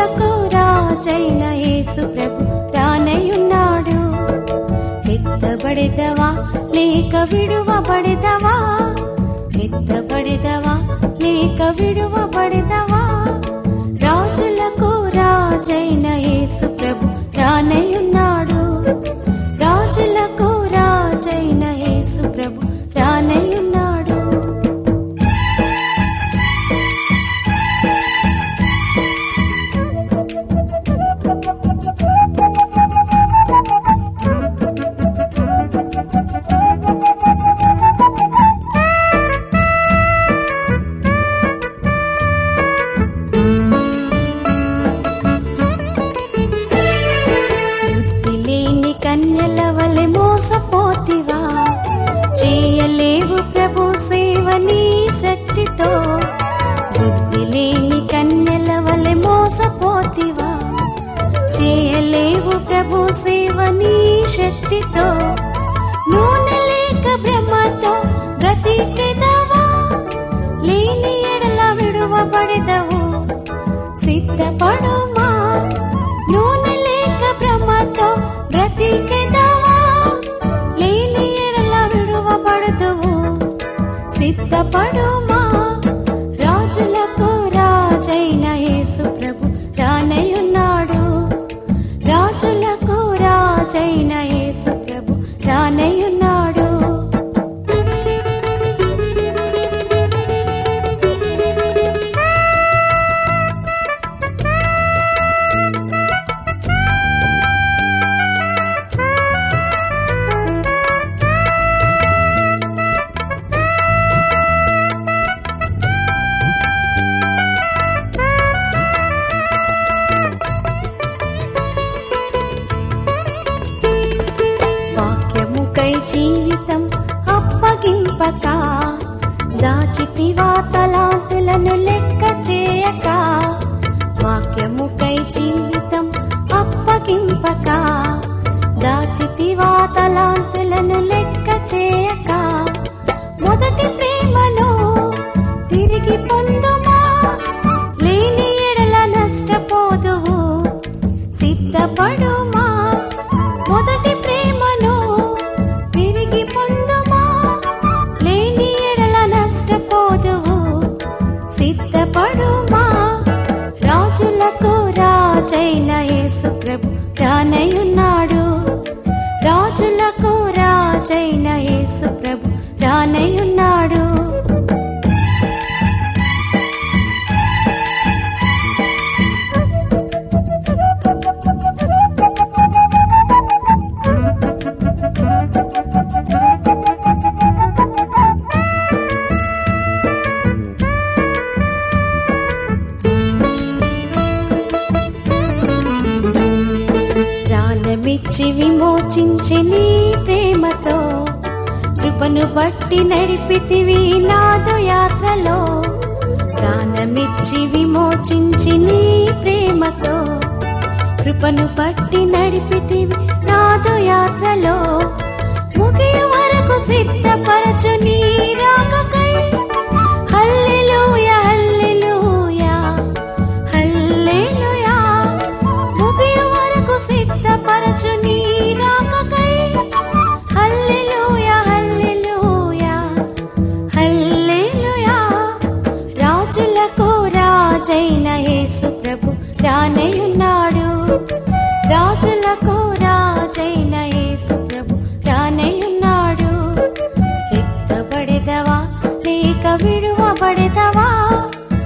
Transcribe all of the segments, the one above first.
రాజులకు రాజైన యేసు ప్రభు రానయున్నాడు ఎత్తబడెదవా లేక విడువబడెదవా ఎత్తబడెదవా లేక విడువబడెదవా రాజులకు రాజైన యేసు ప్రభు రానయున్నాడు రాజులకు రాజైన యేసు ప్రభు రానయున్నాడు బుద్ధి లేని కన్యల వలె మోసపోతివా చేయలేవు ప్రభు సేవ నీ శక్తితో బుద్ధి లేని కన్యల వలె మోసపోతివా చేయలేవు ప్రభు సేవ నీ శక్తితో నూనె లేక బ్రహ్మతో బ్రతికెదవా లేని ఎడల విడువబడెదవు సిద్ధపడుమా నూనె లేక బ్రహ్మతో బ్రతికెదవా లేని ఎడల విడువబడదువు సిద్ధపడుమా రాజులకు రాజైన యేసు ప్రభు రానయున్నాడు రాజులకు రాజైన యేసు ప్రభు రానయున్నాడు వాక్యముకై జీవితం అప్పగింపక దాచితివా తలాంతులను లెక్క చేయక వాక్యముకై జీవితం అప్పగింపక దాచితివా తలాంతులను లెక్క చేయక మొదటి ప్రేమను తిరిగి పొందుమా లేని ఎడల నష్టపోదువు సిద్ధపడుమా మొదటి ప్రేమను తిరిగి పొందుమా లేని ఎడల నష్టపోదువు సిద్ధపడుమా రాజులకు రాజైన యేసు ప్రభు రానయున్నాడు రాజులకు రాజైన యేసు ప్రభు రానయున్నాడు ప్రాణమిచ్చి విమోచించి నీ ప్రేమతో కృపను బట్టి నడిపితివి నాదు యాత్రలో ప్రాణమిచ్చి విమోచించి నీ ప్రేమతో కృపను బట్టి నడిపితివి నాదు యాత్రలో ముగియ వరకు సిద్ధపరచు నీ రాకకై హల్లెలూయా హల్లెలూయా హల్లెలూయా ముగియ వరకు సిద్ధపరచు నీ రాకకై హల్లెలూయా హల్లెలూయా హల్లెలూయా రాజులకు రాజైన యేసు ప్రభు రానయున్నాడు రాజులకు రాజైన యేసు ప్రభు రానయున్నాడు ఎత్తబడెదవా లేక విడువబడెదవా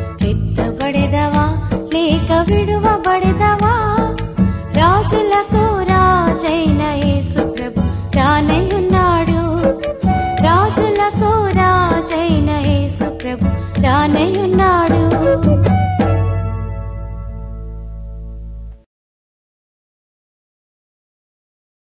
ఎత్తబడెదవా లేక విడువబడెదవా రాజులకు